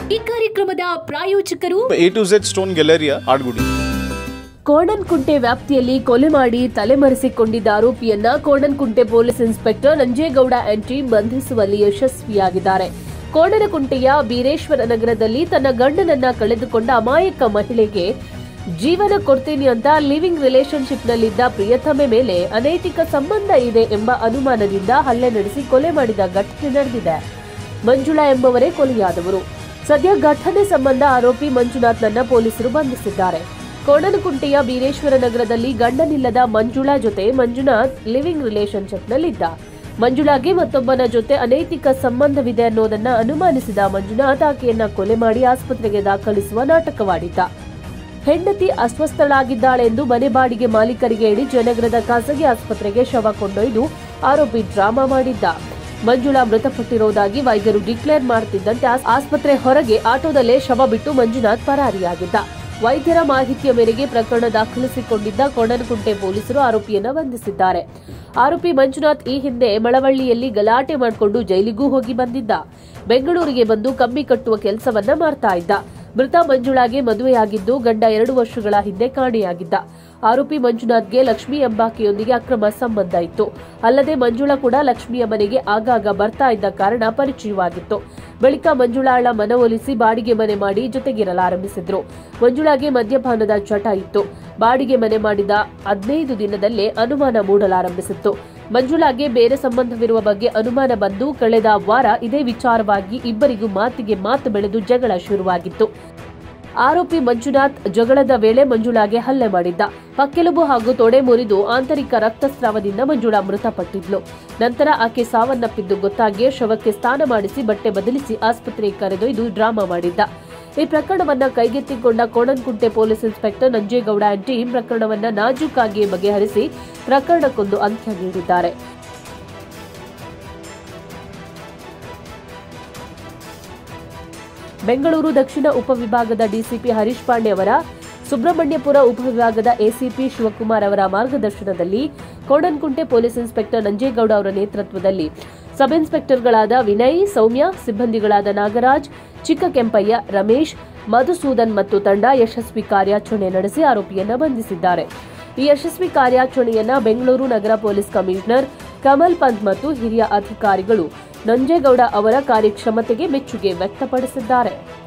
ಈ ಕಾರ್ಯಕ್ರಮದ ಪ್ರಾಯೋಜಕರು A to Z stone galleria Adugodi Konanakunte ವ್ಯಾಪ್ತಿಯಲ್ಲಿ ಕೊಲೆ ಮಾಡಿ ತಲೆಮರೆಸಿಕೊಂಡಿದ್ದ ಆರೋಪಿಯನ್ನ ಕೋಣನ್ಕುಂಟೆ ಪೊಲೀಸ್ ಇನ್ಸ್ಪೆಕ್ಟರ್ ನಂಜೇಗೌಡ ಆಂಟಿ ಬಂಧಿಸುವಲ್ಲಿ ಯಶಸ್ವಿಯಾಗಿದ್ದಾರೆ ಕೋಣನಕುಂಟೆಯ ಬೀರೇಶ್ವರ ನಗರದಲ್ಲಿ ತನ್ನ ಗಂಡನನ್ನ ಕಳೆದುಕೊಂಡ ಅಮಾಯಕ ಮಹಿಳೆಗೆ ಜೀವನ ಕೊಡ್ತೀನಿ ಅಂತ ಲಿವಿಂಗ್ ರಿಲೇಶನ್ಶಿಪ್ನಲ್ಲಿದ್ದ ಪ್ರಿಯತಮೆ ಮೇಲೆ ಅನೈತಿಕ ಸಂಬಂಧ ಇದೆ ಎಂಬ ಅನುಮಾನದಿಂದ ಹಲ್ಲೆ ನಡೆಸಿ ಕೊಲೆ ಮಾಡಿದ ಘಟನೆ ನಡೆದಿದೆ ಮಂಜುಳಾ ಎಂಬವರೇ ಕೊಲೆಯಾದವರು ಸದ್ಯ ಘಟನೆ ಸಂಬಂಧ ಆರೋಪಿ ಮಂಜುನಾಥ್ನನ್ನ ಪೊಲೀಸರು ಬಂಧಿಸಿದ್ದಾರೆ ಕೋಣನಕುಂಟೆಯ ಬೀರೇಶ್ವರ ನಗರದಲ್ಲಿ ಗಂಡನಿಲ್ಲದ ಮಂಜುಳಾ ಜೊತೆ ಮಂಜುನಾಥ್ ಲಿವಿಂಗ್ ರಿಲೇಶನ್ಶಿಪ್ನಲ್ಲಿದ್ದ ಮಂಜುಳಾಗೆ ಮತ್ತೊಬ್ಬನ ಜೊತೆ ಅನೈತಿಕ ಸಂಬಂಧವಿದೆ ಅನ್ನೋದನ್ನ ಅನುಮಾನಿಸಿದ ಮಂಜುನಾಥ್ ಆಕೆಯನ್ನ ಕೊಲೆ ಮಾಡಿ ಆಸ್ಪತ್ರೆಗೆ ದಾಖಲಿಸುವ ನಾಟಕವಾಡಿದ್ದ ಹೆಂಡತಿ ಅಸ್ವಸ್ಥಳಾಗಿದ್ದಾಳೆಂದು ಮನೆ ಬಾಡಿಗೆ ಮಾಲೀಕರಿಗೆ ಹೇಳಿ ಜಯನಗರದ ಖಾಸಗಿ ಆಸ್ಪತ್ರೆಗೆ ಶವ ಕೊಂಡೊಯ್ದು ಆರೋಪಿ ಡ್ರಾಮಾ ಮಾಡಿದ್ದ ಮಂಜುಳಾ ಮೃತಪಟ್ಟಿರುವುದಾಗಿ ವೈದ್ಯರು ಡಿಕ್ಲೇರ್ ಮಾಡುತ್ತಿದ್ದಂತೆ ಆಸ್- ಆಸ್ಪತ್ರೆ ಹೊರಗೆ ಆಟೋದಲ್ಲೇ ಶವ ಬಿಟ್ಟು ಮಂಜುನಾಥ್ ಪರಾರಿಯಾಗಿದ್ದ ವೈದ್ಯರ ಮಾಹಿತಿಯ ಮೇರೆಗೆ ಪ್ರಕರಣ ದಾಖಲಿಸಿಕೊಂಡಿದ್ದ ಕೊಣನಕುಂಟೆ ಪೊಲೀಸರು ಆರೋಪಿಯನ್ನ ಬಂಧಿಸಿದ್ದಾರೆ ಆರೋಪಿ ಮಂಜುನಾಥ್ ಈ ಹಿಂದೆ ಮಳವಳ್ಳಿಯಲ್ಲಿ ಗಲಾಟೆ ಮಾಡಿಕೊಂಡು ಜೈಲಿಗೂ ಹೋಗಿ ಬಂದಿದ್ದ ಬೆಂಗಳೂರಿಗೆ ಬಂದು ಕಮ್ಮಿ ಕಟ್ಟುವ ಕೆಲಸವನ್ನ ಮಾಡ್ತಾ ಇದ್ದ ಮೃತ ಮಂಜುಳಾಗೆ ಮದುವೆಯಾಗಿದ್ದು ಗಂಡ ಎರಡು ವರ್ಷಗಳ ಹಿಂದೆ ಕಾಣೆಯಾಗಿದ್ದ ಆರೋಪಿ ಮಂಜುನಾಥ್ಗೆ ಲಕ್ಷ್ಮಿ ಎಂಬಾಕೆಯೊಂದಿಗೆ ಅಕ್ರಮ ಸಂಬಂಧ ಇತ್ತು ಅಲ್ಲದೆ ಮಂಜುಳಾ ಕೂಡ ಲಕ್ಷ್ಮಿಯ ಮನೆಗೆ ಆಗಾಗ ಬರ್ತಾ ಇದ್ದ ಕಾರಣ ಪರಿಚಯವಾಗಿತ್ತು ಬಳಿಕ ಮಂಜುಳಾಳ ಮನವೊಲಿಸಿ ಬಾಡಿಗೆ ಮನೆ ಮಾಡಿ ಜೊತೆಗಿರಲಾರಂಭಿಸಿದ್ರು ಮಂಜುಳಾಗೆ ಮದ್ಯಪಾನದ ಚಟ ಇತ್ತು ಬಾಡಿಗೆ ಮನೆ ಮಾಡಿದ ಹದಿನೈದು ದಿನದಲ್ಲೇ ಅನುಮಾನ ಮೂಡಲಾರಂಭಿಸಿತ್ತು ಮಂಜುಳಾಗೆ ಬೇರೆ ಸಂಬಂಧವಿರುವ ಬಗ್ಗೆ ಅನುಮಾನ ಬಂದು ಕಳೆದ ವಾರ ಇದೇ ವಿಚಾರವಾಗಿ ಇಬ್ಬರಿಗೂ ಮಾತಿಗೆ ಮಾತು ಬೆಳೆದು ಜಗಳ ಶುರುವಾಗಿತ್ತು ಆರೋಪಿ ಮಂಜುನಾಥ್ ಜಗಳದ ವೇಳೆ ಮಂಜುಳಾಗೆ ಹಲ್ಲೆ ಮಾಡಿದ್ದ ಪಕ್ಕೆಲುಬು ಹಾಗೂ ತೊಡೆ ಮುರಿದು ಆಂತರಿಕ ರಕ್ತಸ್ರಾವದಿಂದ ಮಂಜುಳಾ ಮೃತಪಟ್ಟಿದ್ಲು ನಂತರ ಆಕೆ ಸಾವನ್ನಪ್ಪಿದ್ದು ಗೊತ್ತಾಗಿ ಶವಕ್ಕೆ ಸ್ನಾನ ಮಾಡಿಸಿ ಬಟ್ಟೆ ಬದಲಿಸಿ ಆಸ್ಪತ್ರೆಗೆ ಕರೆದೊಯ್ದು ಡ್ರಾಮಾ ಮಾಡಿದ್ದ ಈ ಪ್ರಕರಣವನ್ನ ಕೈಗೆತ್ತಿಕೊಂಡ Konanakunte police inspector Nanjegowda and team ಪ್ರಕರಣವನ್ನ ನಾಜೂಕಾಗಿ ಬಗೆಹರಿಸಿ ಪ್ರಕರಣಕ್ಕೊಂದು ಅಂತ್ಯ ನೀಡಿದ್ದಾರೆ ಬೆಂಗಳೂರು ದಕ್ಷಿಣ ಉಪವಿಭಾಗದ ಡಿಸಿಪಿ ಹರೀಶ್ ಪಾಂಡೆ ಅವರ ಸುಬ್ರಹ್ಮಣ್ಯಪುರ ಉಪವಿಭಾಗದ ಎಸಿಪಿ ಶಿವಕುಮಾರ್ ಅವರ ಮಾರ್ಗದರ್ಶನದಲ್ಲಿ ಕೋಣನ್ಕುಂಟೆ ಪೊಲೀಸ್ ಇನ್ಸ್ಪೆಕ್ಟರ್ ನಂಜೇಗೌಡ ಅವರ ನೇತೃತ್ವದಲ್ಲಿ ಸಬ್ ಇನ್ಸ್ಪೆಕ್ಟರ್ಗಳಾದ ವಿನಯ್ ಸೌಮ್ಯ ಸಿಬ್ಬಂದಿಗಳಾದ ನಾಗರಾಜ್ ಚಿಕ್ಕಕೆಂಪಯ್ಯ ರಮೇಶ್ ಮಧುಸೂದನ್ ಮತ್ತು ತಂಡ ಯಶಸ್ವಿ ಕಾರ್ಯಾಚರಣೆ ನಡೆಸಿ ಆರೋಪಿಯನ್ನ ಬಂಧಿಸಿದ್ದಾರೆ ಈ ಯಶಸ್ವಿ ಕಾರ್ಯಾಚರಣೆಯನ್ನ ಬೆಂಗಳೂರು ನಗರ ಪೊಲೀಸ್ ಕಮಿಷನರ್ ಕಮಲ್ ಪಂತ್ ಮತ್ತು ಹಿರಿಯ ಅಧಿಕಾರಿಗಳು ನಂಜೇಗೌಡ ಅವರ ಕಾರ್ಯಕ್ಷಮತೆಗೆ ಮೆಚ್ಚುಗೆ ವ್ಯಕ್ತಪಡಿಸಿದ್ದಾರೆ